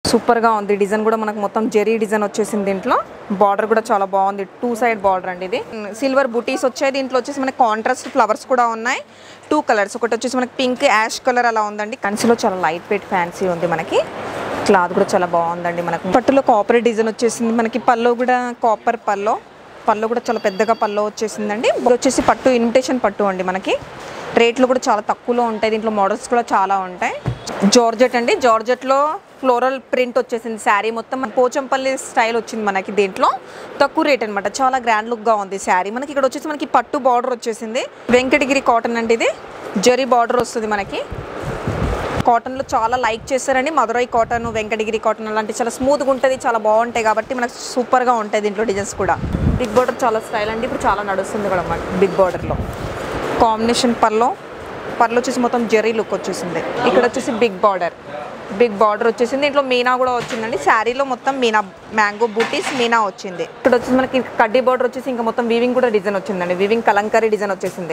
సూపర్గా ఉంది డిజైన్ కూడా మనకు మొత్తం జెరీ డిజైన్ వచ్చేసింది దీంట్లో బార్డర్ కూడా చాలా బాగుంది టూ సైడ్ బార్డర్ అండి ఇది సిల్వర్ బుటీస్ వచ్చాయి దీంట్లో వచ్చేసి మనకి కాంట్రాస్ట్ ఫ్లవర్స్ కూడా ఉన్నాయి టూ కలర్స్ ఒకటి వచ్చేసి మనకి పింక్ యాష్ కలర్ అలా ఉందండి కన్సిలో చాలా లైట్ వెయిట్ ఫ్యాన్సీ ఉంది మనకి క్లాత్ కూడా చాలా బాగుందండి మనకు పట్టులో కాపర్ డిజైన్ వచ్చేసింది మనకి పల్లో కూడా కాపర్ పల్లో పళ్ళు కూడా చాలా పెద్దగా పళ్ళు వచ్చేసిందండి ఇది వచ్చేసి పట్టు ఇమిటేషన్ పట్టు అండి మనకి రేట్లు కూడా చాలా తక్కువలో ఉంటాయి దీంట్లో మోడల్స్ కూడా చాలా ఉంటాయి జార్జెట్ అండి జార్జెట్లో ఫ్లోరల్ ప్రింట్ వచ్చేసింది శారీ మొత్తం మన పోచంపల్లి స్టైల్ వచ్చింది మనకి దీంట్లో తక్కువ రేట్ అనమాట చాలా గ్రాండ్ లుక్గా ఉంది శారీ మనకి ఇక్కడ వచ్చేసి మనకి పట్టు బార్డర్ వచ్చేసింది వెంకటగిరి కాటన్ అండి ఇది జరీ బార్డర్ వస్తుంది మనకి కాటన్లో చాలా లైక్ చేస్తారండి మదురై కాటన్ వెంకటగిరి కాటన్ అలాంటి చాలా స్మూత్గా ఉంటుంది చాలా బాగుంటాయి కాబట్టి మనకు సూపర్గా ఉంటాయి దీంట్లో డిజైన్స్ కూడా బిగ్ బార్డర్ చాలా స్టైల్ అండి ఇప్పుడు చాలా నడుస్తుంది కూడా మన బిగ్ బార్డర్లో కాంబినేషన్ పల్లో పర్లు వచ్చేసి మొత్తం జెరీ లుక్ వచ్చేసింది ఇక్కడ వచ్చేసి బిగ్ బార్డర్ బిగ్ బార్డర్ వచ్చేసింది దీంట్లో మీనా కూడా వచ్చిందండి శారీలో మొత్తం మీనా మ్యాంగో బూటీస్ మీనా వచ్చింది ఇక్కడ వచ్చేసి మనకి కడ్డీ బార్డర్ వచ్చేసి ఇంకా మొత్తం వీవింగ్ కూడా డిజైన్ వచ్చిందండి వీవింగ్ కలంకారీ డిజైన్ వచ్చేసింది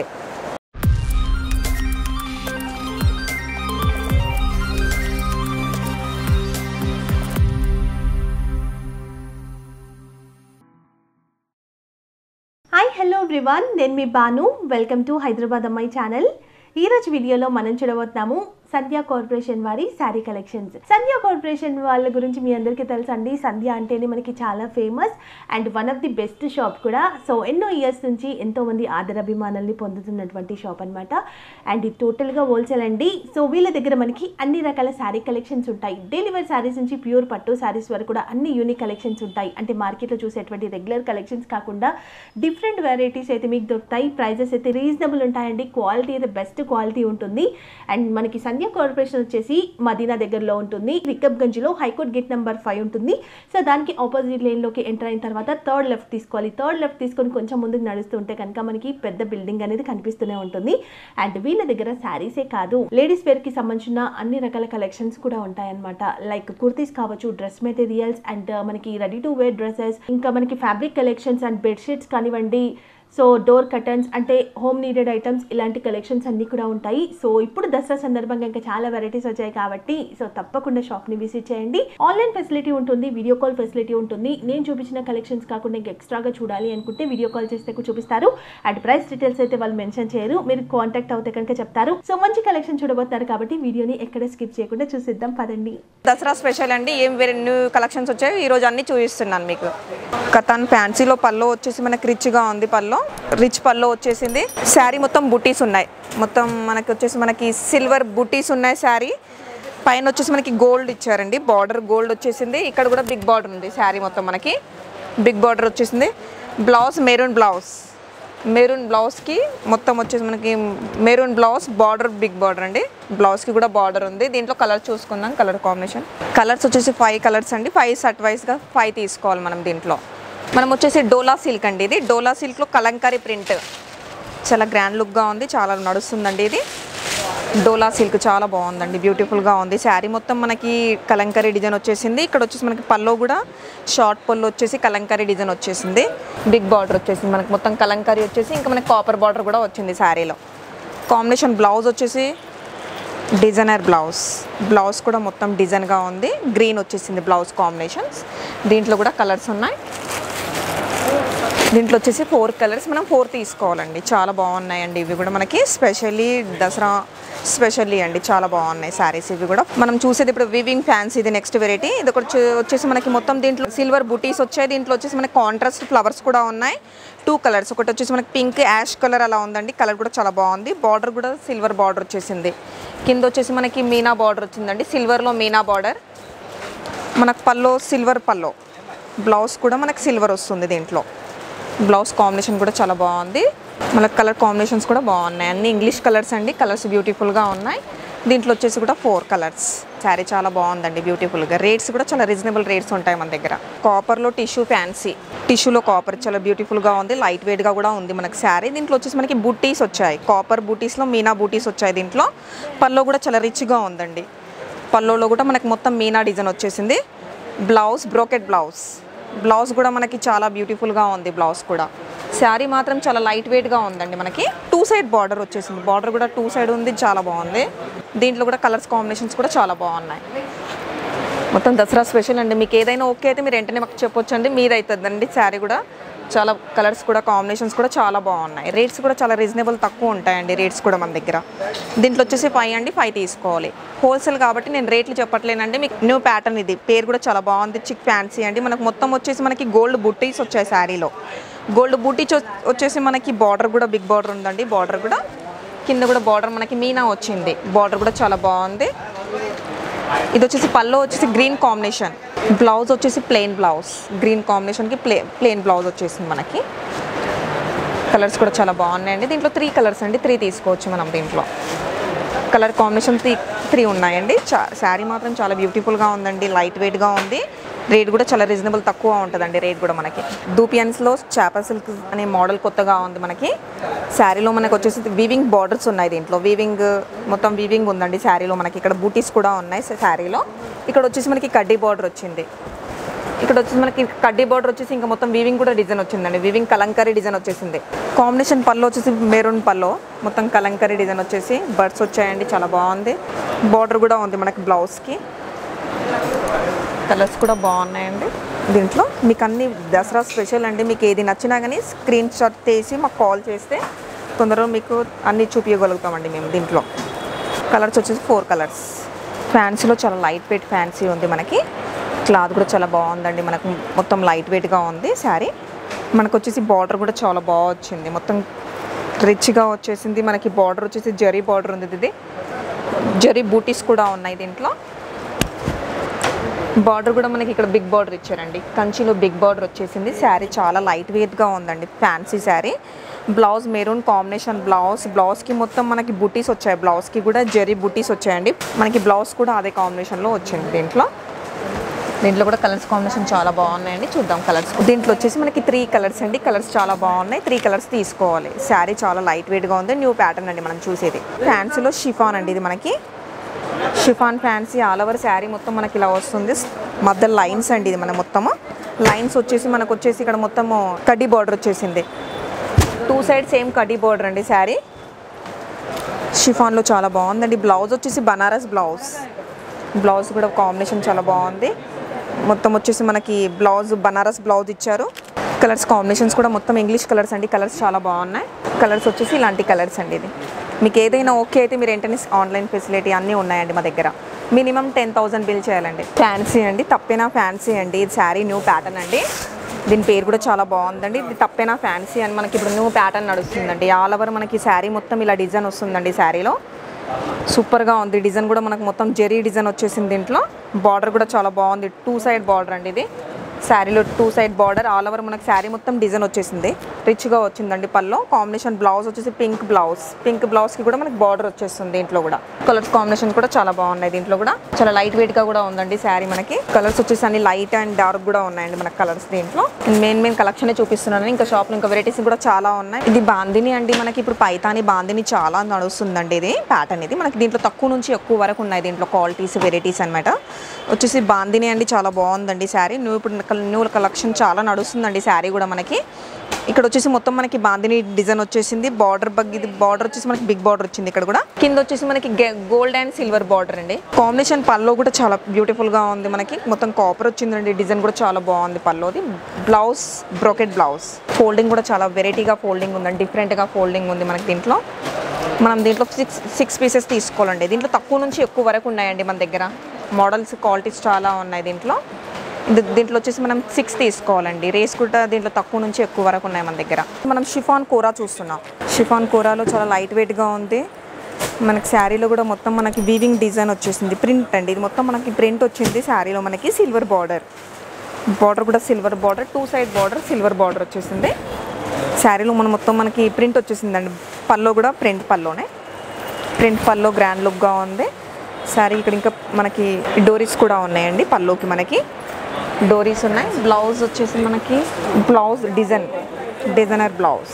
హాయ్ హలో ఎవ్రీవన్ నేను మీ బాను వెల్కమ్ టు హైదరాబాద్ అమ్మాయి ఛానల్ ఈ రోజు వీడియోలో మనం చూడబోతున్నాము సంధ్య కార్పొరేషన్ వారి శారీ కలెక్షన్స్ సంధ్య కార్పొరేషన్ వాళ్ళ గురించి మీ అందరికీ తెలుసు అండి సంధ్య అంటేనే మనకి చాలా famous and one of the best shop కూడా సో ఎన్నో ఇయర్స్ నుంచి ఎంతో మంది ఆదరాభిమానాల్ని పొందుతున్నటువంటి షాప్ అనమాట అండ్ ఇది టోటల్గా హోల్సేల్ అండి సో వీళ్ళ దగ్గర మనకి అన్ని రకాల శారీ కలెక్షన్స్ ఉంటాయి డైలీ వేర్ శారీస్ నుంచి ప్యూర్ పట్టు శారీస్ వరకు కూడా అన్ని యూనిక్ కలెక్షన్స్ ఉంటాయి అంటే మార్కెట్లో చూసేటువంటి రెగ్యులర్ కలెక్షన్స్ కాకుండా డిఫరెంట్ వెరైటీస్ అయితే మీకు దొరుకుతాయి ప్రైజెస్ అయితే రీజనబుల్ ఉంటాయండి క్వాలిటీ అయితే బెస్ట్ క్వాలిటీ ఉంటుంది అండ్ మనకి సంధ్య కార్పొరేషన్ వచ్చేసి మదీనా దగ్గరలో ఉంటుంది వికబ్గంజ్లో హైకోర్ట్ గేట్ నెంబర్ ఫైవ్ ఉంటుంది సో దానికి ఆపోజిట్ లేన్లోకి ఎంటర్ అయిన తర్వాత థర్డ్ లెఫ్ట్ తీసుకోవాలి థర్డ్ లెఫ్ట్ తీసుకొని కొంచెం ముందుకు నడుస్తుంటే కనుక మనకి పెద్ద బిల్డింగ్ అనేది కనిపిస్తూనే ఉంటుంది అండ్ వీళ్ళ దగ్గర శారీసే కాదు లేడీస్ వేర్ కి సంబంధించిన అన్ని రకాల కలెక్షన్స్ కూడా ఉంటాయన్నమాట లైక్ కుర్తీస్ కావచ్చు డ్రెస్ మెటీరియల్స్ అండ్ మనకి రెడీ టు వేర్ డ్రెస్సెస్ ఇంకా మనకి ఫ్యాబ్రిక్ కలెక్షన్స్ అండ్ బెడ్షీట్స్ కానివ్వండి సో డోర్ కర్టన్స్ అంటే హోమ్ నీడెడ్ ఐటమ్స్ ఇలాంటి కలెక్షన్స్ అన్నీ కూడా ఉంటాయి సో ఇప్పుడు దసరా సందర్భంగా ఇంకా చాలా వెరైటీస్ వచ్చాయి కాబట్టి సో తప్పకుండా షాప్ని విజిట్ చేయండి ఆన్లైన్ ఫెసిలిటీ ఉంటుంది వీడియో కాల్ ఫెసిలిటీ ఉంటుంది నేను చూపించిన కలెక్షన్స్ కాకుండా ఇంకా ఎక్స్ట్రాగా చూడాలి అనుకుంటే వీడియో కాల్ చేస్తే కూడా చూపిస్తారు అండ్ ప్రైస్ డీటెయిల్స్ అయితే వాళ్ళు మెన్షన్ చేయరు మీరు కాంటాక్ట్ అవుతే కనుక చెప్తారు సో మంచి కలెక్షన్ చూడబోతున్నారు కాబట్టి వీడియోని ఎక్కడ స్కిప్ చేయకుండా చూసిద్దాం పదండి దసరా స్పెషల్ అండి ఏం వేరే న్యూ కలెక్షన్స్ వచ్చాయి ఈ రోజు అన్ని చూపిస్తున్నాను మీకు కథాన్ ఫ్యాన్సీలో పల్లో వచ్చేసి మనకి రిచ్గా ఉంది పల్లో రిచ్ పల్లో వచ్చేసింది శారీ మొత్తం బుటీస్ ఉన్నాయి మొత్తం మనకి వచ్చేసి మనకి సిల్వర్ బుటీస్ ఉన్నాయి శారీ పైన వచ్చేసి మనకి గోల్డ్ ఇచ్చారండి బార్డర్ గోల్డ్ వచ్చేసింది ఇక్కడ కూడా బిగ్ బార్డర్ ఉంది శారీ మొత్తం మనకి బిగ్ బార్డర్ వచ్చేసింది బ్లౌజ్ మెరూన్ బ్లౌజ్ మెరూన్ బ్లౌజ్కి మొత్తం వచ్చేసి మనకి maroon blouse border big border అండి బ్లౌజ్కి కూడా బార్డర్ ఉంది దీంట్లో కలర్ చూసుకుందాం కలర్ కాంబినేషన్ కలర్స్ వచ్చేసి ఫైవ్ కలర్స్ అండి ఫైవ్ సట్ వైజ్గా ఫైవ్ తీసుకోవాలి మనం దీంట్లో మనం వచ్చేసి డోలా సిల్క్ అండి ఇది డోలా సిల్క్లో కలంకారీ ప్రింట్ చాలా గ్రాండ్ లుక్గా ఉంది చాలా నడుస్తుందండి ఇది డోలా సిల్క్ చాలా బాగుందండి బ్యూటిఫుల్గా ఉంది శారీ మొత్తం మనకి కలంకారీ డిజైన్ వచ్చేసింది ఇక్కడ వచ్చేసి మనకి పల్లో కూడా షార్ట్ పళ్ళు వచ్చేసి కలంకారీ డిజైన్ వచ్చేసింది బిగ్ బార్డర్ వచ్చేసింది మనకి మొత్తం కలంకారీ వచ్చేసి ఇంకా మనకి కాపర్ బార్డర్ కూడా వచ్చింది శారీలో కాంబినేషన్ బ్లౌజ్ వచ్చేసి డిజైనర్ బ్లౌజ్ బ్లౌజ్ కూడా మొత్తం డిజైన్గా ఉంది గ్రీన్ వచ్చేసింది బ్లౌజ్ కాంబినేషన్స్ దీంట్లో కూడా కలర్స్ ఉన్నాయి దీంట్లో వచ్చేసి ఫోర్ కలర్స్ మనం ఫోర్ తీసుకోవాలండి చాలా బాగున్నాయండి ఇవి కూడా మనకి స్పెషల్లీ దసరా స్పెషల్లీ అండి చాలా బాగున్నాయి శారీస్ ఇవి కూడా మనం చూసేది ఇప్పుడు వివింగ్ ఫ్యాన్స్ ఇది నెక్స్ట్ వెరైటీ ఇది ఒకటి వచ్చే- వచ్చేసి మనకి మొత్తం దీంట్లో సిల్వర్ బుటీస్ వచ్చాయి దీంట్లో వచ్చేసి మనకి కాంట్రాస్ట్ ఫ్లవర్స్ కూడా ఉన్నాయి టూ కలర్స్ ఒకటి వచ్చేసి మనకి పింక్ యాష్ కలర్ అలా ఉందండి కలర్ కూడా చాలా బాగుంది బార్డర్ కూడా సిల్వర్ బార్డర్ వచ్చేసింది కింద వచ్చేసి మనకి మీనా బార్డర్ వచ్చిందండి సిల్వర్లో మీనా బార్డర్ మనకు పల్లో సిల్వర్ పల్లో బ్లౌజ్ కూడా మనకి సిల్వర్ వస్తుంది దీంట్లో బ్లౌజ్ కాంబినేషన్ కూడా చాలా బాగుంది మనకి కలర్ కాంబినేషన్స్ కూడా బాగున్నాయి అన్ని ఇంగ్లీష్ కలర్స్ అండి కలర్స్ బ్యూటిఫుల్గా ఉన్నాయి దీంట్లో వచ్చేసి కూడా ఫోర్ కలర్స్ శారీ చాలా బాగుందండి బ్యూటిఫుల్గా రేట్స్ కూడా చాలా రీజనబుల్ రేట్స్ ఉంటాయి మన దగ్గర కాపర్లో టిష్యూ ఫ్యాన్సీ టిష్యూలో కాపర్ చాలా బ్యూటిఫుల్గా ఉంది లైట్ వెయిట్గా కూడా ఉంది మనకి శారీ దీంట్లో వచ్చేసి మనకి బూటీస్ వచ్చాయి కాపర్ బూటీస్లో మీనా బూటీస్ వచ్చాయి దీంట్లో పల్లో కూడా చాలా రిచ్గా ఉందండి పల్లోలో కూడా మనకి మొత్తం మీనా డిజైన్ వచ్చేసింది బ్లౌజ్ బ్రోకెట్ బ్లౌజ్ బ్లౌజ్ కూడా మనకి చాలా బ్యూటిఫుల్గా ఉంది బ్లౌజ్ కూడా శారీ మాత్రం చాలా లైట్ వెయిట్గా ఉందండి మనకి టూ సైడ్ బార్డర్ వచ్చేసింది బార్డర్ కూడా టూ సైడ్ ఉంది చాలా బాగుంది దీంట్లో కూడా కలర్స్ కాంబినేషన్స్ కూడా చాలా బాగున్నాయి మొత్తం దసరా స్పెషల్ అండి మీకు ఏదైనా ఓకే అయితే మీరు వెంటనే మాకు చెప్పొచ్చు అండి మీది అవుతుందండి శారీ కూడా చాలా కలర్స్ కూడా కాంబినేషన్స్ కూడా చాలా బాగున్నాయి రేట్స్ కూడా చాలా రీజనబుల్ తక్కువ ఉంటాయండి రేట్స్ కూడా మన దగ్గర దీంట్లో వచ్చేసి ఫైవ్ అండి ఫైవ్ తీసుకోవాలి హోల్సేల్ కాబట్టి నేను రేట్లు చెప్పట్లేనండి మీకు న్యూ ప్యాటర్న్ ఇది పేరు కూడా చాలా బాగుంది చిక్ ఫ్యాన్సీ అండి మనకు మొత్తం వచ్చేసి మనకి గోల్డ్ బుట్టీస్ వచ్చాయి శారీలో గోల్డ్ బుట్టీస్ వచ్చేసి మనకి బార్డర్ కూడా బిగ్ బార్డర్ ఉందండి బార్డర్ కూడా కింద కూడా బార్డర్ మనకి మీనా వచ్చింది బార్డర్ కూడా చాలా బాగుంది ఇది వచ్చేసి పల్లో వచ్చేసి గ్రీన్ కాంబినేషన్ బ్లౌజ్ వచ్చేసి ప్లెయిన్ బ్లౌజ్ గ్రీన్ కాంబినేషన్కి ప్లే ప్లెయిన్ బ్లౌజ్ వచ్చేసింది మనకి కలర్స్ కూడా చాలా బాగున్నాయండి దీంట్లో త్రీ కలర్స్ అండి త్రీ తీసుకోవచ్చు మనం దీంట్లో కలర్ కాంబినేషన్ త్రీ త్రీ ఉన్నాయండి చా శారీ మాత్రం చాలా బ్యూటిఫుల్గా ఉందండి లైట్ వెయిట్గా ఉంది రేట్ కూడా చాలా రీజనబుల్ తక్కువ ఉంటుందండి రేట్ కూడా మనకి దూపియన్స్లో చేప సిల్క్ అనే మోడల్ కొత్తగా ఉంది మనకి శారీలో మనకు వచ్చేసి వీవింగ్ బార్డర్స్ ఉన్నాయి దీంట్లో వీవింగ్ మొత్తం వీవింగ్ ఉందండి శారీలో మనకి ఇక్కడ బూటీస్ కూడా ఉన్నాయి శారీలో ఇక్కడ వచ్చేసి మనకి కడ్డీ బార్డర్ వచ్చింది ఇక్కడ వచ్చేసి మనకి కడ్డీ బార్డర్ వచ్చేసి ఇంకా మొత్తం వీవింగ్ కూడా డిజైన్ వచ్చిందండి వీవింగ్ కలంకరీ డిజైన్ వచ్చేసింది కాంబినేషన్ పళ్ళు వచ్చేసి మెరూన్ పళ్ళు మొత్తం కలంకరీ డిజైన్ వచ్చేసి బర్డ్స్ వచ్చాయండి చాలా బాగుంది బార్డర్ కూడా ఉంది మనకి బ్లౌజ్కి కలర్స్ కూడా బాగున్నాయండి దీంట్లో మీకు అన్ని దసరా స్పెషల్ అండి మీకు ఏది నచ్చినా కానీ స్క్రీన్ షాట్ తీసి మాకు కాల్ చేస్తే తొందరగా మీకు అన్ని చూపించగలుగుతామండి మేము దీంట్లో కలర్స్ వచ్చేసి ఫోర్ కలర్స్ ఫ్యాన్సీలో చాలా లైట్ వెయిట్ ఫ్యాన్సీ ఉంది మనకి క్లాత్ కూడా చాలా బాగుందండి మనకు మొత్తం లైట్ వెయిట్గా ఉంది శారీ మనకు వచ్చేసి బార్డర్ కూడా చాలా బాగా వచ్చింది మొత్తం రిచ్గా వచ్చేసింది మనకి బార్డర్ వచ్చేసి జరీ బార్డర్ ఉంది ఇది జరీ బూటీస్ కూడా ఉన్నాయి దీంట్లో బార్డర్ కూడా మనకి ఇక్కడ బిగ్ బార్డర్ ఇచ్చారండి కంచిలో బిగ్ బార్డర్ వచ్చేసింది శారీ చాలా లైట్ వెయిట్గా ఉందండి fancy sari blouse maroon combination blouse బ్లౌజ్కి మొత్తం మనకి బుటీస్ వచ్చాయి బ్లౌజ్కి కూడా జరీ బుటీస్ వచ్చాయండి మనకి బ్లౌజ్ కూడా అదే కాంబినేషన్లో వచ్చింది దీంట్లో దీంట్లో కూడా కలర్స్ కాంబినేషన్ చాలా బాగున్నాయండి చూద్దాం కలర్స్ దీంట్లో వచ్చేసి మనకి త్రీ కలర్స్ అండి కలర్స్ చాలా బాగున్నాయి త్రీ కలర్స్ తీసుకోవాలి శారీ చాలా లైట్ వెయిట్గా ఉంది న్యూ ప్యాటర్న్ అండి మనం చూసేది ఫ్యాన్సీలో షిఫాన్ అండి ఇది మనకి chiffon fancy all over sari మొత్తం మనకి ఇలా వస్తుంది మధ్య లైన్స్ అండి ఇది మన మొత్తము లైన్స్ వచ్చేసి మనకు వచ్చేసి ఇక్కడ మొత్తము కడ్డీ బార్డర్ వచ్చేసింది టూ సైడ్ సేమ్ కడ్డీ బార్డర్ అండి శారీ షిఫాన్లో చాలా బాగుందండి బ్లౌజ్ వచ్చేసి బనారస్ బ్లౌజ్ బ్లౌజ్ కూడా కాంబినేషన్ చాలా బాగుంది మొత్తం వచ్చేసి మనకి బ్లౌజ్ బనారస్ బ్లౌజ్ ఇచ్చారు కలర్స్ కాంబినేషన్స్ కూడా మొత్తం ఇంగ్లీష్ కలర్స్ అండి కలర్స్ చాలా బాగున్నాయి కలర్స్ వచ్చేసి ఇలాంటి కలర్స్ అండి ఇది మీకు ఏదైనా ఓకే అయితే మీరు వెంటనే ఆన్లైన్ ఫెసిలిటీ అన్నీ ఉన్నాయండి మా దగ్గర మినిమం టెన్ థౌసండ్ బిల్ చేయాలండి ఫ్యాన్సీ అండి తప్పేనా ఫ్యాన్సీ అండి ఇది శారీ న్యూ ప్యాటర్న్ అండి దీని పేరు కూడా చాలా బాగుందండి ఇది తప్పేనా ఫ్యాన్సీ అని మనకి ఇప్పుడు న్యూ ప్యాటర్న్ నడుస్తుందండి ఆల్ ఓవర్ మనకి శారీ మొత్తం ఇలా డిజైన్ వస్తుందండి శారీలో సూపర్గా ఉంది డిజైన్ కూడా మనకు మొత్తం జెరీ డిజైన్ వచ్చేసింది దీంట్లో బార్డర్ కూడా చాలా బాగుంది టూ సైడ్ బార్డర్ అండి ఇది శారీలో two side border all over మనకి శారీ మొత్తం డిజైన్ వచ్చేసింది రిచ్గా వచ్చిందండి పల్లో కాంబినేషన్ బ్లౌజ్ వచ్చేసి పింక్ బ్లౌజ్ పింక్ బ్లౌజ్కి కూడా మనకి బార్డర్ వచ్చేస్తుంది దీంట్లో కూడా కలర్స్ కాంబినేషన్ కూడా చాలా బాగున్నాయి దీంట్లో కూడా చాలా లైట్ వెయిట్గా కూడా ఉందండి శారీ మనకి కలర్స్ వచ్చేసి అన్ని లైట్ అండ్ డార్క్ కూడా ఉన్నాయండి మనకి కలర్స్ దీంట్లో మెయిన్ మెయిన్ కలెక్షన్ చూపిస్తున్నాను ఇంకా షాప్లో ఇంకా వెరైటీస్ కూడా చాలా ఉన్నాయి ఇది బాందిని అండి మనకి ఇప్పుడు పైతాని బాందిని చాలా నడుస్తుందండి ఇది ప్యాటర్న్ ఇది మనకి దీంట్లో తక్కువ నుంచి ఎక్కువ వరకు ఉన్నాయి దీంట్లో క్వాలిటీస్ వెరైటీస్ అన్నమాట వచ్చేసి బాందిని అండి చాలా బాగుందండి శారీ న్యూ ఇప్పుడు న్యూ కలెక్షన్ చాలా నడుస్తుందండి శారీ కూడా మనకి ఇక్కడ వచ్చేసి మొత్తం మనకి బాందిని డిజైన్ వచ్చేసింది బార్డర్ బగ్ ఇది బార్డర్ వచ్చేసి మనకి బిగ్ బార్డర్ వచ్చింది ఇక్కడ కూడా కింద వచ్చేసి మనకి గోల్డ్ అండ్ సిల్వర్ బార్డర్ అండి కాంబినేషన్ పల్లో కూడా చాలా బ్యూటిఫుల్ గా ఉంది మనకి మొత్తం కాపర్ వచ్చిందండి డిజైన్ కూడా చాలా బాగుంది పల్లోది బ్లౌజ్ బ్రోకెట్ బ్లౌజ్ ఫోల్డింగ్ కూడా చాలా వెరైటీగా ఫోల్డింగ్ ఉందండి డిఫరెంట్ గా ఫోల్డింగ్ ఉంది మనకి దీంట్లో మనం దీంట్లో సిక్స్ సిక్స్ పీసెస్ తీసుకోవాలండి దీంట్లో తక్కువ నుంచి ఎక్కువ వరకు ఉన్నాయండి మన దగ్గర మోడల్స్ క్వాలిటీస్ చాలా ఉన్నాయి దీంట్లో ఇది- దీంట్లో వచ్చేసి మనం సిక్స్ తీసుకోవాలండి రేస్ కూడా దీంట్లో తక్కువ నుంచి ఎక్కువ వరకు ఉన్నాయి మన దగ్గర మనం షిఫాన్ కూర చూస్తున్నాం షిఫాన్ కూరలో చాలా లైట్ వెయిట్గా ఉంది మనకి శారీలో కూడా మొత్తం మనకి వీవింగ్ డిజైన్ వచ్చేసింది ప్రింట్ అండి ఇది మొత్తం మనకి ప్రింట్ వచ్చింది శారీలో మనకి సిల్వర్ బార్డర్ బార్డర్ కూడా silver border two side border silver border వచ్చేసింది శారీలో మనం మొత్తం మనకి ప్రింట్ వచ్చేసిందండి పల్లో కూడా ప్రింట్ పల్లోనే ప్రింట్ పల్లో గ్రాండ్ లుక్గా ఉంది శారీ ఇక్కడ ఇంకా మనకి డోరీస్ కూడా ఉన్నాయండి పల్లోకి మనకి డోరీస్ ఉన్నాయి బ్లౌజ్ వచ్చేసి మనకి blouse design designer blouse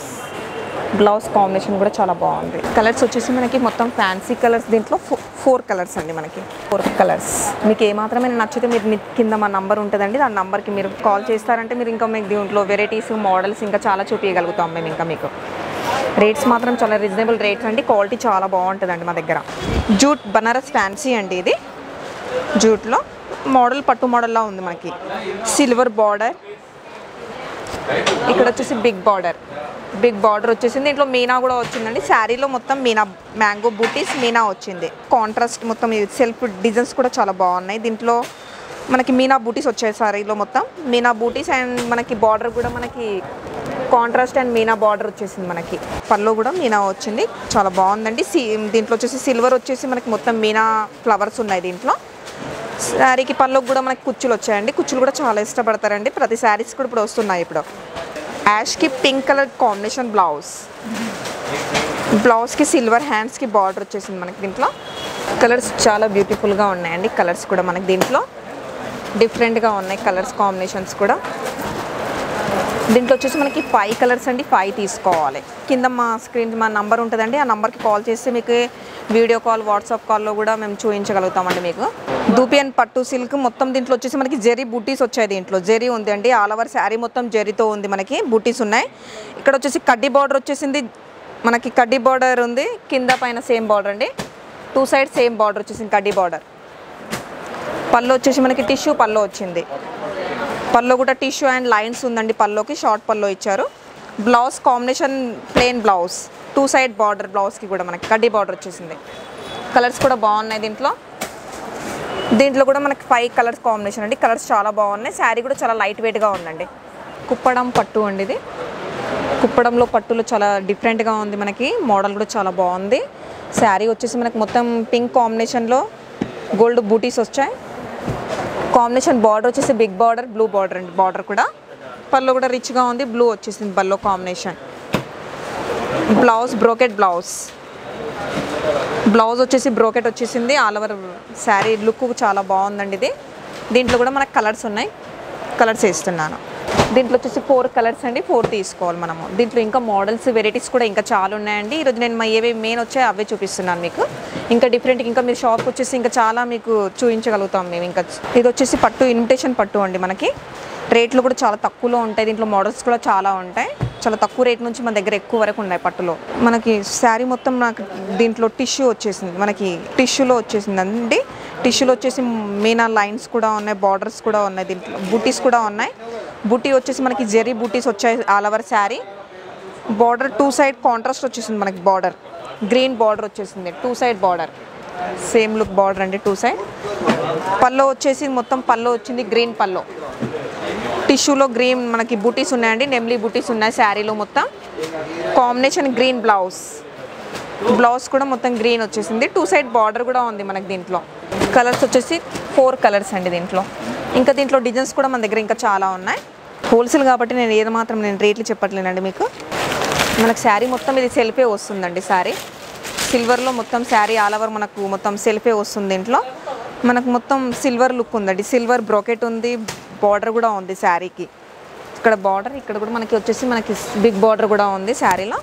blouse combination కూడా చాలా బాగుంది కలర్స్ వచ్చేసి మనకి మొత్తం ఫ్యాన్సీ కలర్స్ దీంట్లో ఫోర్ కలర్స్ అండి మనకి ఫోర్ కలర్స్ మీకు ఏ మాత్రమే నచ్చితే మీరు మీ కింద మా నంబర్ ఉంటుందండి ఆ నంబర్కి మీరు కాల్ చేస్తారంటే మీరు ఇంకా మీకు దీంట్లో వెరైటీస్ మోడల్స్ ఇంకా చాలా చూపించగలుగుతాం మేము ఇంకా మీకు రేట్స్ మాత్రం చాలా రీజనబుల్ రేట్స్ అండి క్వాలిటీ చాలా బాగుంటుందండి మా దగ్గర జూట్ బనారస్ ఫ్యాన్సీ అండి ఇది జూట్లో మోడల్ పట్టు మోడల్లా ఉంది మనకి సిల్వర్ బార్డర్ ఇక్కడ వచ్చేసి బిగ్ బార్డర్ బిగ్ బార్డర్ వచ్చేసింది దీంట్లో మీనా కూడా వచ్చిందండి శారీలో మొత్తం మీనా మ్యాంగో బూటీస్ మీనా వచ్చింది కాంట్రాస్ట్ మొత్తం సెల్ఫ్ డిజైన్స్ కూడా చాలా బాగున్నాయి దీంట్లో మనకి మీనా బూటీస్ వచ్చాయి శారీలో మొత్తం మీనా బూటీస్ అండ్ మనకి బార్డర్ కూడా మనకి కాంట్రాస్ట్ అండ్ మీనా బార్డర్ వచ్చేసింది మనకి పళ్ళు కూడా మీనా వచ్చింది చాలా బాగుందండి సి దీంట్లో వచ్చేసి సిల్వర్ వచ్చేసి మనకి మొత్తం మీనా ఫ్లవర్స్ ఉన్నాయి దీంట్లో శారీకి పళ్ళకు కూడా మనకి కుచ్చులు వచ్చాయండి కుచ్చులు కూడా చాలా ఇష్టపడతారండి ప్రతి శారీస్ కూడా ఇప్పుడు వస్తున్నాయి ఇప్పుడు యాష్కి పింక్ కలర్ కాంబినేషన్ బ్లౌజ్ బ్లౌజ్కి సిల్వర్ హ్యాండ్స్కి బార్డర్ వచ్చేసింది మనకి దీంట్లో కలర్స్ చాలా బ్యూటిఫుల్గా ఉన్నాయండి కలర్స్ కూడా మనకి దీంట్లో డిఫరెంట్గా ఉన్నాయి కలర్స్ కాంబినేషన్స్ కూడా దీంట్లో వచ్చేసి మనకి ఫైవ్ కలర్స్ అండి ఫైవ్ తీసుకోవాలి కింద మా స్క్రీన్ మా నంబర్ ఉంటుందండి ఆ నంబర్కి కాల్ చేస్తే మీకు వీడియో కాల్ వాట్సాప్ కాల్లో కూడా మేము చూపించగలుగుతామండి మీకు దూపి అండ్ పట్టు సిల్క్ మొత్తం దీంట్లో వచ్చేసి మనకి జెరీ బుటీస్ వచ్చాయి దీంట్లో జెరీ ఉంది అండి ఆల్ ఓవర్ శారీ మొత్తం జెరీతో ఉంది మనకి బుటీస్ ఉన్నాయి ఇక్కడ వచ్చేసి కడ్డీ బార్డర్ వచ్చేసింది మనకి కడ్డీ బార్డర్ ఉంది కింద పైన సేమ్ బార్డర్ అండి టూ సైడ్ సేమ్ బార్డర్ వచ్చేసింది కడ్డీ బార్డర్ పళ్ళు వచ్చేసి మనకి టిష్యూ పళ్ళు వచ్చింది పల్లో కూడా టిష్యూ అండ్ లైన్స్ ఉందండి పల్లోకి షార్ట్ పల్లో ఇచ్చారు blouse combination plain blouse two side border బ్లౌజ్కి కూడా మనకి కడ్డీ బార్డర్ వచ్చేసింది కలర్స్ కూడా బాగున్నాయి దీంట్లో దీంట్లో కూడా మనకి ఫైవ్ కలర్స్ కాంబినేషన్ అండి కలర్స్ చాలా బాగున్నాయి శారీ కూడా చాలా లైట్ వెయిట్గా ఉందండి కుప్పడం పట్టు అండి ఇది కుప్పడంలో పట్టులో చాలా డిఫరెంట్గా ఉంది మనకి మోడల్ కూడా చాలా బాగుంది శారీ వచ్చేసి మనకి మొత్తం పింక్ కాంబినేషన్లో గోల్డ్ బూటీస్ వచ్చాయి కాంబినేషన్ బార్డర్ వచ్చేసి బిగ్ బార్డర్ బ్లూ బార్డర్ అండి బార్డర్ కూడా పళ్ళు కూడా రిచ్గా ఉంది బ్లూ వచ్చేసింది పల్లో combination blouse brocade blouse blouse వచ్చేసి బ్రోకెట్ వచ్చేసింది ఆల్ ఓవర్ శారీ లుక్ చాలా బాగుందండి ఇది దీంట్లో కూడా మనకు కలర్స్ ఉన్నాయి కలర్స్ వేస్తున్నాను దీంట్లో వచ్చేసి ఫోర్ కలర్స్ అండి ఫోర్ తీసుకోవాలి మనము దీంట్లో ఇంకా మోడల్స్ వెరైటీస్ కూడా ఇంకా చాలా ఉన్నాయండి ఈరోజు నేను మా ఏవి మెయిన్ వచ్చాయి అవే చూపిస్తున్నాను మీకు ఇంకా డిఫరెంట్ ఇంకా మీరు షాప్కి వచ్చేసి ఇంకా చాలా మీకు చూపించగలుగుతాం మేము ఇంకా ఇది వచ్చేసి పట్టు ఇన్విటేషన్ పట్టు అండి మనకి రేట్లు కూడా చాలా తక్కువలో ఉంటాయి దీంట్లో మోడల్స్ కూడా చాలా ఉంటాయి చాలా తక్కువ రేట్ నుంచి మన దగ్గర ఎక్కువ వరకు ఉన్నాయి పట్టులో మనకి శారీ మొత్తం నాకు దీంట్లో టిష్యూ వచ్చేసింది మనకి టిష్యూలో వచ్చేసింది అండి టిష్యూలో వచ్చేసి మీనా లైన్స్ కూడా ఉన్నాయి బార్డర్స్ కూడా ఉన్నాయి దీంట్లో బూటీస్ కూడా ఉన్నాయి బూటీ వచ్చేసి మనకి జెరీ బూటీస్ వచ్చాయి all over sari border two side contrast వచ్చేసింది మనకి బార్డర్ గ్రీన్ బార్డర్ వచ్చేసింది two side border same look border అండి టూ సైడ్ పల్లో వచ్చేసి మొత్తం పల్లో వచ్చింది గ్రీన్ పల్లో టిష్యూలో గ్రీన్ మనకి బూటీస్ ఉన్నాయండి నెమ్లీ బూటీస్ ఉన్నాయి శారీలో మొత్తం కాంబినేషన్ గ్రీన్ బ్లౌజ్ బ్లౌజ్ కూడా మొత్తం గ్రీన్ వచ్చేసింది టూ సైడ్ బార్డర్ కూడా ఉంది మనకి దీంట్లో కలర్స్ వచ్చేసి ఫోర్ కలర్స్ అండి దీంట్లో ఇంకా దీంట్లో డిజైన్స్ కూడా మన దగ్గర ఇంకా చాలా ఉన్నాయి హోల్సేల్ కాబట్టి నేను ఏది మాత్రం నేను రేట్లు చెప్పట్లేనండి మీకు మనకు శారీ మొత్తం ఇది సెల్ఫే వస్తుందండి శారీ సిల్వర్లో మొత్తం శారీ ఆల్ ఓవర్ మనకు మొత్తం సెల్ఫే వస్తుంది దీంట్లో మనకు మొత్తం సిల్వర్ లుక్ ఉందండి సిల్వర్ బ్రోకెట్ ఉంది బార్డర్ కూడా ఉంది శారీకి ఇక్కడ బార్డర్ ఇక్కడ కూడా మనకి వచ్చేసి మనకి బిగ్ బార్డర్ కూడా ఉంది శారీలో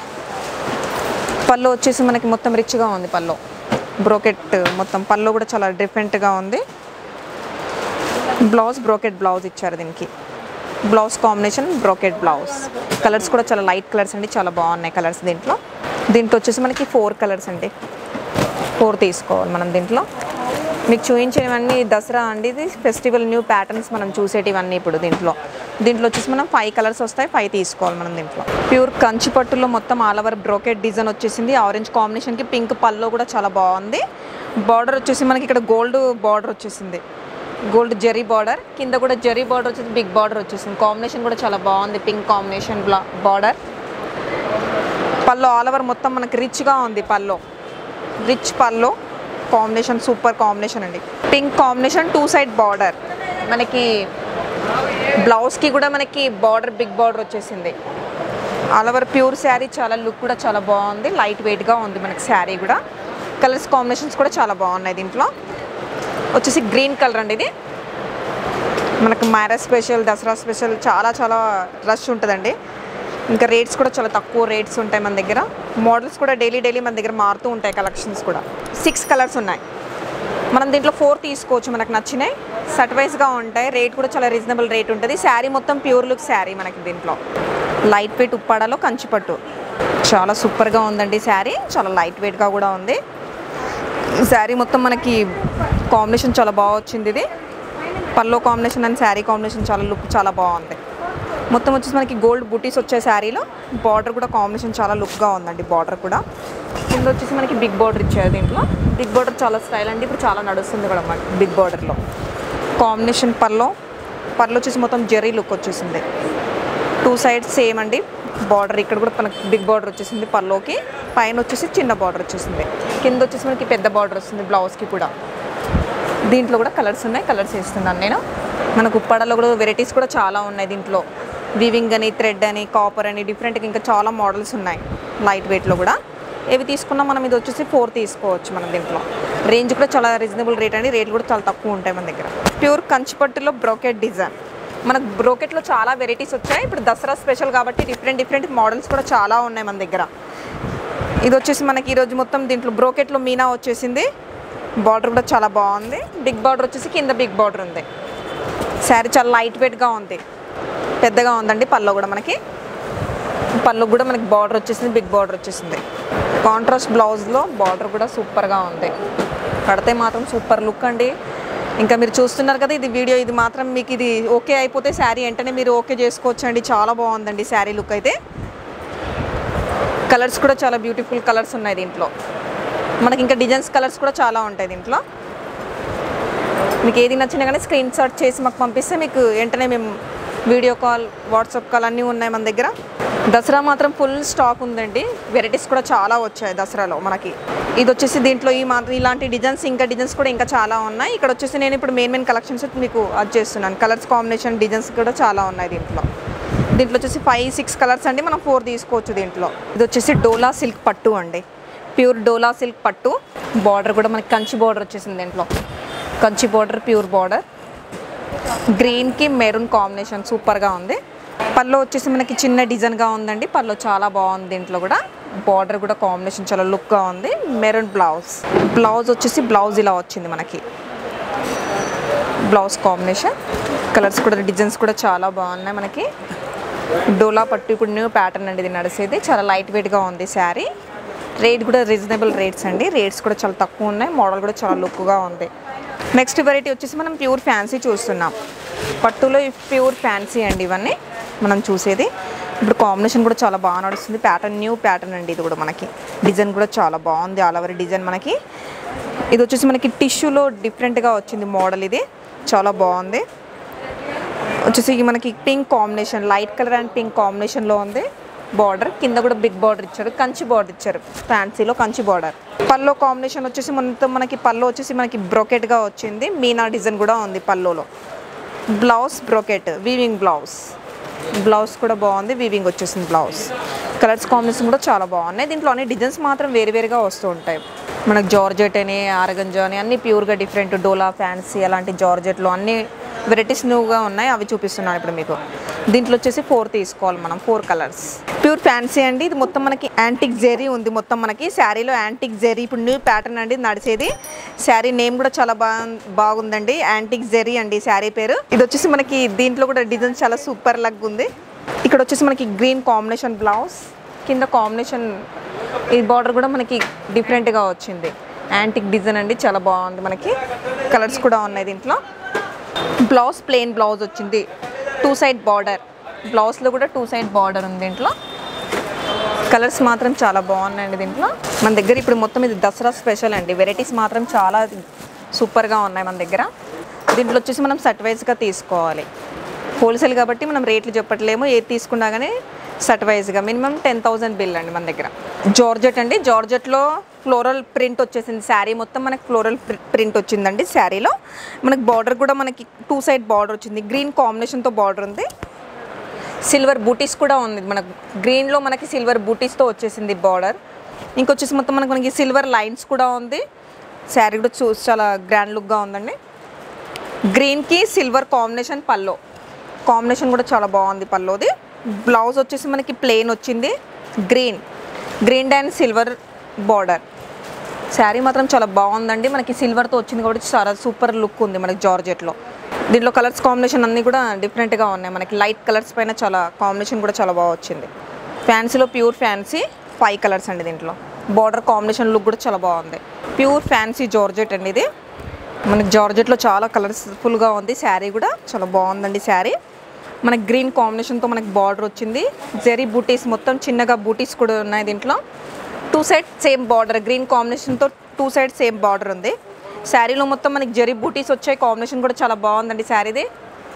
పళ్ళు వచ్చేసి మనకి మొత్తం రిచ్గా ఉంది పళ్ళు బ్రోకెట్ మొత్తం పళ్ళు కూడా చాలా డిఫరెంట్గా ఉంది బ్లౌజ్ బ్రోకెట్ బ్లౌజ్ ఇచ్చారు దీనికి blouse combination brocade blouse colours కూడా చాలా లైట్ కలర్స్ అండి చాలా బాగున్నాయి కలర్స్ దీంట్లో దీంట్లో వచ్చేసి మనకి ఫోర్ కలర్స్ అండి ఫోర్ తీసుకోవాలి మనం దీంట్లో మీకు చూపించేవన్నీ దసరా అండి ఇది ఫెస్టివల్ న్యూ ప్యాటర్న్స్ మనం చూసేటివన్నీ ఇప్పుడు దీంట్లో దీంట్లో వచ్చేసి మనం ఫైవ్ కలర్స్ వస్తాయి ఫైవ్ తీసుకోవాలి మనం దీంట్లో ప్యూర్ కంచి పట్టులో మొత్తం ఆల్ ఓవర్ బ్రోకెట్ డిజైన్ వచ్చేసింది ఆరెంజ్ కాంబినేషన్కి పింక్ పల్లో కూడా చాలా బాగుంది బార్డర్ వచ్చేసి మనకి ఇక్కడ గోల్డ్ బార్డర్ వచ్చేసింది గోల్డ్ జెరీ బార్డర్ కింద కూడా జెరీ బార్డర్ వచ్చేసి బిగ్ బార్డర్ వచ్చేసింది కాంబినేషన్ కూడా చాలా బాగుంది పింక్ కాంబినేషన్ బ్లా బార్డర్ పల్లో ఆల్ ఓవర్ మొత్తం మనకి రిచ్గా ఉంది పల్లో రిచ్ పల్లో కాంబినేషన్ సూపర్ కాంబినేషన్ అండి pink combination two side border మనకి బ్లౌజ్కి కూడా మనకి బార్డర్ బిగ్ బార్డర్ వచ్చేసింది ఆల్ ఓవర్ ప్యూర్ శారీ చాలా లుక్ కూడా చాలా బాగుంది లైట్ వెయిట్గా ఉంది మనకి శారీ కూడా కలర్స్ కాంబినేషన్స్ కూడా చాలా బాగున్నాయి దీంట్లో వచ్చేసి గ్రీన్ కలర్ అండి ఇది మనకు మ్యారేజ్ స్పెషల్ దసరా స్పెషల్ చాలా చాలా రష్ ఉంటుందండి ఇంకా రేట్స్ కూడా చాలా తక్కువ రేట్స్ ఉంటాయి మన దగ్గర మోడల్స్ కూడా డైలీ డైలీ మన దగ్గర మారుతూ ఉంటాయి కలెక్షన్స్ కూడా సిక్స్ కలర్స్ ఉన్నాయి మనం దీంట్లో ఫోర్ తీసుకోవచ్చు మనకు నచ్చినాయి సెట్ వైజ్గా ఉంటాయి రేట్ కూడా చాలా రీజనబుల్ రేట్ ఉంటుంది శారీ మొత్తం ప్యూర్ లుక్ శారీ మనకి దీంట్లో లైట్ వెయిట్ ఉప్పాడలో కంచిపట్టు చాలా సూపర్గా ఉందండి శారీ చాలా లైట్ వెయిట్గా కూడా ఉంది ఈ శారీ మొత్తం మనకి కాంబినేషన్ చాలా బాగా వచ్చింది ఇది పల్లో కాంబినేషన్ అండ్ శారీ కాంబినేషన్ చాలా లుక్ చాలా బాగుంది మొత్తం వచ్చేసి మనకి గోల్డ్ బుటీస్ వచ్చే శారీలో బార్డర్ కూడా కాంబినేషన్ చాలా లుక్గా ఉందండి బార్డర్ కూడా కింద వచ్చేసి మనకి బిగ్ బార్డర్ ఇచ్చారు దీంట్లో బిగ్ బార్డర్ చాలా స్టైల్ అండి ఇప్పుడు చాలా నడుస్తుంది కూడా మనకి బిగ్ బార్డర్లో కాంబినేషన్ పల్లో పర్లో వచ్చేసి మొత్తం జెరీ లుక్ వచ్చేసింది టూ సైడ్స్ సేమ్ అండి బార్డర్ ఇక్కడ కూడా మనకి బిగ్ బార్డర్ వచ్చేసింది పల్లోకి పైన వచ్చేసి చిన్న బార్డర్ వచ్చేసింది కింద వచ్చేసి మనకి పెద్ద బార్డర్ వస్తుంది బ్లౌజ్కి కూడా దీంట్లో కూడా కలర్స్ ఉన్నాయి కలర్స్ వేస్తున్నాను నేను మనకు ఉప్పాడలో కూడా వెరైటీస్ కూడా చాలా ఉన్నాయి దీంట్లో వీవింగ్ అని థ్రెడ్ అని కాపర్ అని డిఫరెంట్గా ఇంకా చాలా మోడల్స్ ఉన్నాయి లైట్ వెయిట్లో కూడా ఏవి తీసుకున్నా మనం ఇది వచ్చేసి ఫోర్ తీసుకోవచ్చు మనం దీంట్లో రేంజ్ కూడా చాలా రీజనబుల్ రేట్ అండి రేట్లు కూడా చాలా తక్కువ ఉంటాయి మన దగ్గర ప్యూర్ కంచిపట్టులో బ్రోకెట్ డిజైన్ మనకు బ్రోకెట్లో చాలా వెరైటీస్ వచ్చాయి ఇప్పుడు దసరా స్పెషల్ కాబట్టి డిఫరెంట్ డిఫరెంట్ మోడల్స్ కూడా చాలా ఉన్నాయి మన దగ్గర ఇది వచ్చేసి మనకి ఈరోజు మొత్తం దీంట్లో బ్రోకెట్లో మీనా వచ్చేసింది బార్డర్ కూడా చాలా బాగుంది బిగ్ బార్డర్ వచ్చేసి కింద బిగ్ బార్డర్ ఉంది శారీ చాలా లైట్ వెయిట్గా ఉంది పెద్దగా ఉందండి పల్లో కూడా మనకి పళ్ళు కూడా మనకి బార్డర్ వచ్చేసింది బిగ్ బార్డర్ వచ్చేసింది కాంట్రాస్ట్ బ్లౌజ్లో బార్డర్ కూడా సూపర్గా ఉంది కడితే మాత్రం సూపర్ లుక్ అండి ఇంకా మీరు చూస్తున్నారు కదా ఇది వీడియో ఇది మాత్రం మీకు ఇది ఓకే అయిపోతే శారీ వెంటనే మీరు ఓకే చేసుకోవచ్చు అండి చాలా బాగుందండి శారీ లుక్ అయితే కలర్స్ కూడా చాలా బ్యూటిఫుల్ కలర్స్ ఉన్నాయి దీంట్లో మనకి ఇంకా డిజైన్స్ కలర్స్ కూడా చాలా ఉంటాయి దీంట్లో మీకు ఏది నచ్చినా కానీ స్క్రీన్ షాట్ చేసి మాకు పంపిస్తే మీకు వెంటనే మేము వీడియో కాల్ వాట్సాప్ కాల్ అన్నీ ఉన్నాయి మన దగ్గర దసరా మాత్రం ఫుల్ స్టాక్ ఉందండి వెరైటీస్ కూడా చాలా వచ్చాయి దసరాలో మనకి ఇది వచ్చేసి దీంట్లో ఈ మాత్రం ఇలాంటి డిజైన్స్ ఇంకా డిజైన్స్ కూడా ఇంకా చాలా ఉన్నాయి ఇక్కడ వచ్చేసి నేను ఇప్పుడు మెయిన్ మెయిన్ కలెక్షన్స్ మీకు అది చేస్తున్నాను కలర్స్ కాంబినేషన్ డిజైన్స్ కూడా చాలా ఉన్నాయి దీంట్లో దీంట్లో వచ్చేసి ఫైవ్ సిక్స్ కలర్స్ అండి మనం ఫోర్ తీసుకోవచ్చు దీంట్లో ఇది వచ్చేసి డోలా సిల్క్ పట్టు అండి ప్యూర్ డోలా సిల్క్ పట్టు బార్డర్ కూడా మనకి కంచి బార్డర్ వచ్చేసింది దీంట్లో కంచి బార్డర్ ప్యూర్ బార్డర్ గ్రీన్కి మెరూన్ కాంబినేషన్ సూపర్గా ఉంది పళ్ళు వచ్చేసి మనకి చిన్న డిజైన్గా ఉందండి పళ్ళు చాలా బాగుంది దీంట్లో కూడా బార్డర్ కూడా కాంబినేషన్ చాలా లుక్గా ఉంది మెరూన్ బ్లౌజ్ బ్లౌజ్ వచ్చేసి బ్లౌజ్ ఇలా వచ్చింది మనకి బ్లౌజ్ కాంబినేషన్ కలర్స్ కూడా డిజైన్స్ కూడా చాలా బాగున్నాయి మనకి డోలా పట్టు ఇప్పుడు న్యూ ప్యాటర్న్ అండి ఇది నడిచేది చాలా లైట్ వెయిట్గా ఉంది శారీ రేట్ కూడా రీజనబుల్ రేట్స్ అండి రేట్స్ కూడా చాలా తక్కువ ఉన్నాయి మోడల్ కూడా చాలా లుక్గా ఉంది నెక్స్ట్ వెరైటీ వచ్చేసి మనం ప్యూర్ ఫ్యాన్సీ చూస్తున్నాం పట్టులో ప్యూర్ ఫ్యాన్సీ అండి ఇవన్నీ మనం చూసేది ఇప్పుడు కాంబినేషన్ కూడా చాలా బాగా నడుస్తుంది ప్యాటర్న్ న్యూ ప్యాటర్న్ అండి ఇది కూడా మనకి డిజైన్ కూడా చాలా బాగుంది ఆల్ ఓవర్ డిజైన్ మనకి ఇది వచ్చేసి మనకి టిష్యూలో డిఫరెంట్గా వచ్చింది మోడల్ ఇది చాలా బాగుంది వచ్చేసి మనకి pink combination light colour and pink కాంబినేషన్లో ఉంది బార్డర్ కింద కూడా బిగ్ బార్డర్ ఇచ్చారు కంచి బార్డర్ ఇచ్చారు ఫ్యాన్సీలో కంచి బార్డర్ పల్లో కాంబినేషన్ వచ్చేసి మొత్తం మనకి పల్లో వచ్చేసి మనకి బ్రోకెట్గా వచ్చింది మీనా డిజైన్ కూడా ఉంది పల్లోలో blouse brocade weaving blouse blouse కూడా బాగుంది వీవింగ్ వచ్చేసింది బ్లౌజ్ కలర్స్ కాంబినేషన్ కూడా చాలా బాగున్నాయి దీంట్లో అన్ని డిజైన్స్ మాత్రం వేరు వేరుగా వస్తూ ఉంటాయి మనకు జార్జెట్ అని ఆరగంజా అని అన్ని ప్యూర్గా డిఫరెంట్ డోలా ఫ్యాన్సీ అలాంటి జార్జెట్లో అన్ని వెరైటీస్ న్యూగా ఉన్నాయి అవి చూపిస్తున్నాను ఇప్పుడు మీకు దీంట్లో వచ్చేసి ఫోర్ తీసుకోవాలి మనం ఫోర్ కలర్స్ ప్యూర్ ఫ్యాన్సీ అండి ఇది మొత్తం మనకి యాంటిక్ జెరీ ఉంది మొత్తం మనకి శారీలో యాంటిక్ జెరీ ఇప్పుడు న్యూ ప్యాటర్న్ అండి నడిచేది శారీ నేమ్ కూడా చాలా బా బాగుందండి యాంటిక్ జెరీ అండి శారీ పేరు ఇది వచ్చేసి మనకి దీంట్లో కూడా డిజైన్ చాలా సూపర్ లగ్ ఉంది ఇక్కడ వచ్చేసి మనకి గ్రీన్ కాంబినేషన్ బ్లౌజ్ కింద కాంబినేషన్ ఈ బార్డర్ కూడా మనకి డిఫరెంట్గా వచ్చింది యాంటిక్ డిజైన్ అండి చాలా బాగుంది మనకి కలర్స్ కూడా ఉన్నాయి దీంట్లో బ్లౌజ్ ప్లెయిన్ బ్లౌజ్ వచ్చింది టూ సైడ్ బార్డర్ బ్లౌజ్లో కూడా టూ సైడ్ బార్డర్ ఉంది దీంట్లో కలర్స్ మాత్రం చాలా బాగున్నాయండి దీంట్లో మన దగ్గర ఇప్పుడు మొత్తం ఇది దసరా స్పెషల్ అండి వెరైటీస్ మాత్రం చాలా సూపర్గా ఉన్నాయి మన దగ్గర దీంట్లో వచ్చేసి మనం సెట్ వైజ్గా తీసుకోవాలి హోల్సేల్ కాబట్టి మనం రేట్లు చెప్పట్లేము ఏది తీసుకున్నా కానీ సెట్ వైజ్గా మినిమం టెన్ థౌసండ్ బిల్ అండి మన దగ్గర జార్జెట్ అండి జార్జెట్లో ఫ్లోరల్ ప్రింట్ వచ్చేసింది శారీ మొత్తం మనకి ఫ్లోరల్ ప్రింట్ వచ్చిందండి శారీలో మనకి బార్డర్ కూడా మనకి టూ సైడ్ బార్డర్ వచ్చింది గ్రీన్ కాంబినేషన్తో బార్డర్ ఉంది సిల్వర్ బూటీస్ కూడా ఉంది మనకు గ్రీన్లో మనకి సిల్వర్ బూటీస్తో వచ్చేసింది బార్డర్ ఇంకొచ్చేసి మొత్తం మనకి మనకి సిల్వర్ లైన్స్ కూడా ఉంది శారీ కూడా చూసి చాలా గ్రాండ్ లుక్గా ఉందండి గ్రీన్కి సిల్వర్ కాంబినేషన్ పల్లో కాంబినేషన్ కూడా చాలా బాగుంది పల్లోది బ్లౌజ్ వచ్చేసి మనకి ప్లెయిన్ వచ్చింది green green and silver border sari మాత్రం చాలా బాగుందండి మనకి సిల్వర్తో వచ్చింది కాబట్టి చాలా సూపర్ లుక్ ఉంది మనకి జార్జెట్లో దీంట్లో కలర్స్ కాంబినేషన్ అన్నీ కూడా డిఫరెంట్గా ఉన్నాయి మనకి లైట్ కలర్స్ పైన చాలా కాంబినేషన్ కూడా చాలా బాగా వచ్చింది ఫ్యాన్సీలో ప్యూర్ ఫ్యాన్సీ ఫైవ్ కలర్స్ అండి దీంట్లో బార్డర్ కాంబినేషన్ లుక్ కూడా చాలా బాగుంది ప్యూర్ ఫ్యాన్సీ జార్జెట్ అండి ఇది మనకి జార్జెట్లో చాలా కలర్ఫుల్గా ఉంది శారీ కూడా చాలా బాగుందండి శారీ మనకి గ్రీన్ కాంబినేషన్తో మనకి బార్డర్ వచ్చింది జెరీ బూటీస్ మొత్తం చిన్నగా బూటీస్ కూడా ఉన్నాయి దీంట్లో two side same border green కాంబినేషన్తో టూ సైడ్ సేమ్ బార్డర్ ఉంది శారీలో మొత్తం మనకి జెరీ బూటీస్ వచ్చాయి కాంబినేషన్ కూడా చాలా బాగుందండి శారీది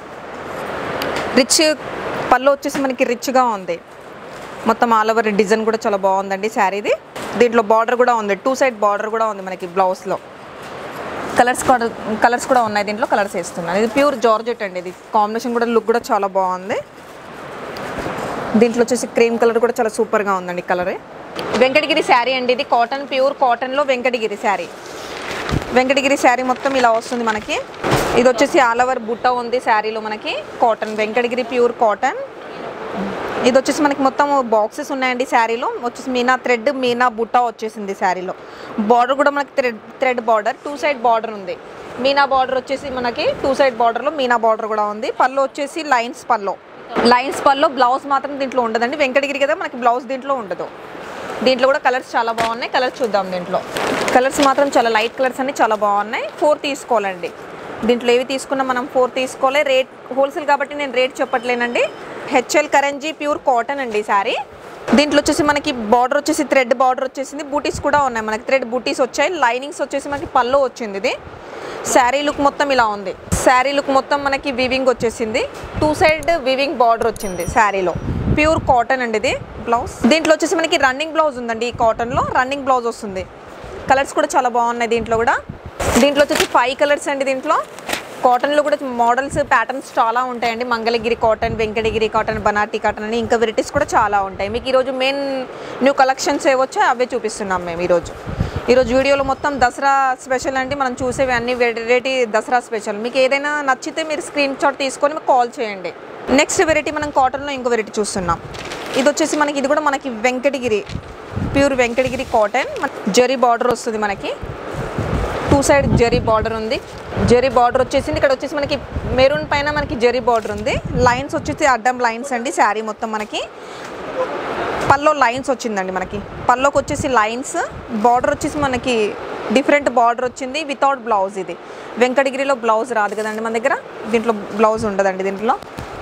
రిచ్ పళ్ళు వచ్చేసి మనకి రిచ్గా ఉంది మొత్తం ఆల్ ఓవర్ డిజైన్ కూడా చాలా బాగుందండి శారీది దీంట్లో బార్డర్ కూడా ఉంది టూ సైడ్ బార్డర్ కూడా ఉంది మనకి బ్లౌజ్లో కలర్స్ కూడా కలర్స్ కూడా ఉన్నాయి దీంట్లో కలర్స్ వేస్తున్నాను ఇది ప్యూర్ జార్జెట్ అండి ఇది కాంబినేషన్ కూడా లుక్ కూడా చాలా బాగుంది దీంట్లో వచ్చేసి క్రీమ్ కలర్ కూడా చాలా సూపర్గా ఉందండి కలర్ వెంకటగిరి శారీ అండి ఇది కాటన్ ప్యూర్ కాటన్లో వెంకటగిరి శారీ వెంకటగిరి శారీ మొత్తం ఇలా వస్తుంది మనకి ఇది వచ్చేసి ఆల్ ఓవర్ బుట్ట ఉంది శారీలో మనకి కాటన్ వెంకటగిరి ప్యూర్ కాటన్ ఇది వచ్చేసి మనకి మొత్తం బాక్సెస్ ఉన్నాయండి శారీలో వచ్చేసి మీనా థ్రెడ్ మీనా బుట్ట వచ్చేసింది శారీలో బార్డర్ కూడా మనకి thread thread border two side border ఉంది మీనా బార్డర్ వచ్చేసి మనకి టూ సైడ్ బార్డర్లో మీనా బార్డర్ కూడా ఉంది పళ్ళు వచ్చేసి లైన్స్ పల్లో లైన్స్ పల్లో బ్లౌజ్ మాత్రం దీంట్లో ఉండదండి వెంకటగిరి కదా మనకి బ్లౌజ్ దీంట్లో ఉండదు దీంట్లో కూడా కలర్స్ చాలా బాగున్నాయి కలర్స్ చూద్దాం దీంట్లో కలర్స్ మాత్రం చాలా లైట్ కలర్స్ అన్ని చాలా బాగున్నాయి ఫోర్ తీసుకోవాలండి దీంట్లో ఏవి తీసుకున్నా మనం ఫోర్ తీసుకోవాలి రేట్ హోల్సేల్ కాబట్టి నేను రేట్ చెప్పట్లేనండి హెచ్ఎల్ కరెంజీ ప్యూర్ కాటన్ అండి సారీ దీంట్లో వచ్చేసి మనకి బార్డర్ వచ్చేసి థ్రెడ్ బార్డర్ వచ్చేసింది బూటీస్ కూడా ఉన్నాయి మనకి థ్రెడ్ బూటీస్ వచ్చాయి లైనింగ్స్ వచ్చేసి మనకి పళ్ళు వచ్చింది ఇది శారీ లుక్ మొత్తం ఇలా ఉంది శారీ లుక్ మొత్తం మనకి వివింగ్ వచ్చేసింది టూ సైడ్ వివింగ్ బార్డర్ వచ్చింది శారీలో ప్యూర్ కాటన్ అండి ఇది బ్లౌజ్ దీంట్లో వచ్చేసి మనకి రన్నింగ్ బ్లౌజ్ ఉందండి ఈ కాటన్లో రన్నింగ్ బ్లౌజ్ వస్తుంది కలర్స్ కూడా చాలా బాగున్నాయి దీంట్లో కూడా దీంట్లో వచ్చేసి ఫైవ్ కలర్స్ అండి దీంట్లో కాటన్లో కూడా మోడల్స్ ప్యాటర్న్స్ చాలా ఉంటాయండి మంగళగిరి కాటన్ వెంకటగిరి కాటన్ బనాటి కాటన్ అని ఇంకా వెరైటీస్ కూడా చాలా ఉంటాయి మీకు ఈరోజు మెయిన్ న్యూ కలెక్షన్స్ ఏవచ్చో అవే చూపిస్తున్నాం మేము ఈరోజు ఈరోజు వీడియోలో మొత్తం దసరా స్పెషల్ అండి మనం చూసేవి అన్ని వెరైటీ దసరా స్పెషల్ మీకు ఏదైనా నచ్చితే మీరు స్క్రీన్ షాట్ తీసుకొని మాకు కాల్ చేయండి నెక్స్ట్ వెరైటీ మనం కాటన్లో ఇంకో వెరైటీ చూస్తున్నాం ఇది వచ్చేసి మనకి ఇది కూడా మనకి Venkatagiri pure Venkatagiri cotton zari border వస్తుంది మనకి టూ సైడ్ జరీ బార్డర్ ఉంది జరీ బార్డర్ వచ్చేసింది ఇక్కడ వచ్చేసి మనకి మెరూన్ పైన మనకి జరీ బార్డర్ ఉంది లైన్స్ వచ్చేసి అడ్డం లైన్స్ అండి శారీ మొత్తం మనకి పల్లో లైన్స్ వచ్చిందండి మనకి పల్లోకి వచ్చేసి లైన్స్ బార్డర్ వచ్చేసి మనకి డిఫరెంట్ బార్డర్ వచ్చింది వితౌట్ బ్లౌజ్ ఇది వెంకటగిరిలో బ్లౌజ్ రాదు కదండి మన దగ్గర దీంట్లో బ్లౌజ్ ఉండదండి దీంట్లో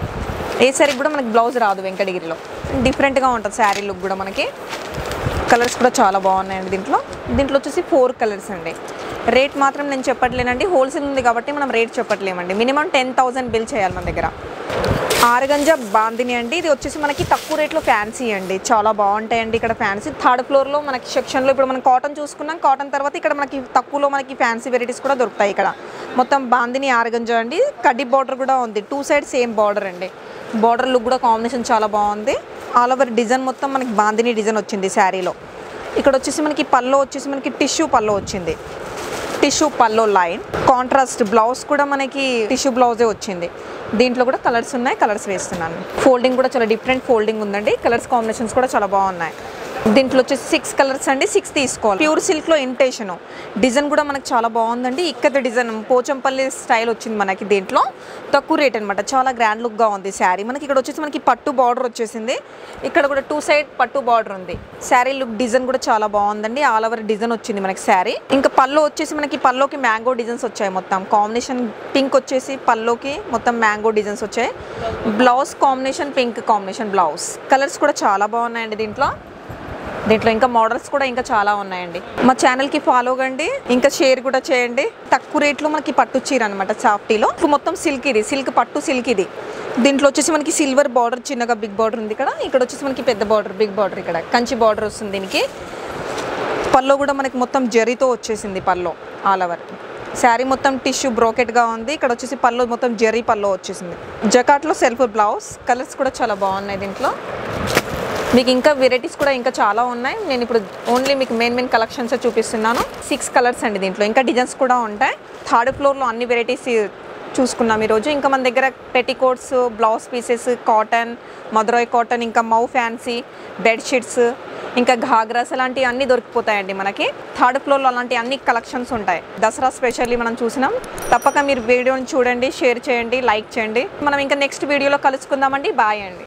ఏ శారీకి కూడా మనకి బ్లౌజ్ రాదు వెంకటగిరిలో డిఫరెంట్గా ఉంటుంది శారీ లుక్ కూడా మనకి కలర్స్ కూడా చాలా బాగున్నాయండి దీంట్లో దీంట్లో వచ్చేసి ఫోర్ కలర్స్ అండి రేట్ మాత్రం నేను చెప్పట్లేనండి హోల్సేల్ ఉంది కాబట్టి మనం రేట్ చెప్పట్లేమండి మినిమం టెన్ థౌసండ్ బిల్ చేయాలి మన దగ్గర ఆరుగంజ బాందిని అండి ఇది వచ్చేసి మనకి తక్కువ రేట్లో ఫ్యాన్సీ అండి చాలా బాగుంటాయండి ఇక్కడ ఫ్యాన్సీ థర్డ్ ఫ్లోర్లో మనకి సెక్షన్లో ఇప్పుడు మనం కాటన్ చూసుకున్నాం కాటన్ తర్వాత ఇక్కడ మనకి తక్కువలో మనకి ఫ్యాన్సీ వెరైటీస్ కూడా దొరుకుతాయి ఇక్కడ మొత్తం బాందిని ఆరుగంజ అండి కడ్డీ బార్డర్ కూడా ఉంది టూ సైడ్ సేమ్ బార్డర్ అండి బార్డర్ లుక్ కూడా కాంబినేషన్ చాలా బాగుంది ఆల్ ఓవర్ డిజైన్ మొత్తం మనకి బాందిని డిజైన్ వచ్చింది శారీలో ఇక్కడ వచ్చేసి మనకి పల్లో వచ్చేసి మనకి టిష్యూ పల్లో వచ్చింది టిష్యూ పల్లో లైన్ కాంట్రాస్ట్ బ్లౌజ్ కూడా మనకి టిష్యూ బ్లౌజే వచ్చింది దీంట్లో కూడా కలర్స్ ఉన్నాయి కలర్స్ వేస్తున్నాను ఫోల్డింగ్ కూడా చాలా డిఫరెంట్ ఫోల్డింగ్ ఉందండి కలర్స్ కాంబినేషన్స్ కూడా చాలా బాగున్నాయి దీంట్లో వచ్చేసి సిక్స్ కలర్స్ అండి సిక్స్ తీసుకోవాలి ప్యూర్ సిల్క్లో ఇంటేషన్ డిజైన్ కూడా మనకి చాలా బాగుందండి ఇక్కడ డిజైన్ పోచంపల్లి స్టైల్ వచ్చింది మనకి దీంట్లో తక్కువ రేట్ అనమాట చాలా గ్రాండ్ లుక్గా ఉంది శారీ మనకి ఇక్కడ వచ్చేసి మనకి పట్టు బార్డర్ వచ్చేసింది ఇక్కడ కూడా టూ సైడ్ పట్టు బార్డర్ ఉంది శారీ లుక్ డిజైన్ కూడా చాలా బాగుందండి ఆల్ ఓవర్ డిజైన్ వచ్చింది మనకి శారీ ఇంకా పళ్ళు వచ్చేసి మనకి పల్లోకి మ్యాంగో డిజైన్స్ వచ్చాయి మొత్తం కాంబినేషన్ పింక్ వచ్చేసి పల్లోకి మొత్తం మ్యాంగో డిజైన్స్ వచ్చాయి blouse combination pink combination blouse colours కూడా చాలా బాగున్నాయండి దీంట్లో దీంట్లో ఇంకా మోడల్స్ కూడా ఇంకా చాలా ఉన్నాయండి మా ఛానల్కి ఫాలో కండి ఇంకా షేర్ కూడా చేయండి తక్కువ రేట్లో మనకి పట్టు చీర అనమాట సాఫ్టీలో మొత్తం సిల్క్ ఇది సిల్క్ పట్టు సిల్క్ ఇది దీంట్లో వచ్చేసి మనకి సిల్వర్ బార్డర్ చిన్నగా బిగ్ బార్డర్ ఉంది ఇక్కడ ఇక్కడ వచ్చేసి మనకి పెద్ద బార్డర్ బిగ్ బార్డర్ ఇక్కడ కంచి బార్డర్ వస్తుంది దీనికి పల్లో కూడా మనకి మొత్తం జరీతో వచ్చేసింది పల్లో ఆల్ ఓవర్ శారీ మొత్తం టిష్యూ బ్రోకెట్గా ఉంది ఇక్కడ వచ్చేసి పళ్ళు మొత్తం జరీ పల్లో వచ్చేసింది జకాట్లో సెల్ఫ్ బ్లౌజ్ కలర్స్ కూడా చాలా బాగున్నాయి దీంట్లో మీకు ఇంకా వెరైటీస్ కూడా ఇంకా చాలా ఉన్నాయి నేను ఇప్పుడు ఓన్లీ మీకు మెయిన్ మెయిన్ కలెక్షన్స్ చూపిస్తున్నాను సిక్స్ కలర్స్ అండి దీంట్లో ఇంకా డిజైన్స్ కూడా ఉంటాయి థర్డ్ ఫ్లోర్లో అన్ని వెరైటీస్ చూసుకున్నాం ఈరోజు ఇంకా మన దగ్గర petticoats blouse pieces cotton Madurai cotton ఇంకా మౌ ఫ్యాన్సీ బెడ్షీట్స్ ఇంకా ఘాగ్రాస్ అలాంటివి అన్నీ దొరికిపోతాయండి మనకి థర్డ్ ఫ్లోర్లో అలాంటి అన్ని కలెక్షన్స్ ఉంటాయి దసరా స్పెషల్లీ మనం చూసినాం తప్పక మీరు వీడియోని చూడండి షేర్ చేయండి లైక్ చేయండి మనం ఇంకా నెక్స్ట్ వీడియోలో కలుసుకుందామండి బాయ్ అండి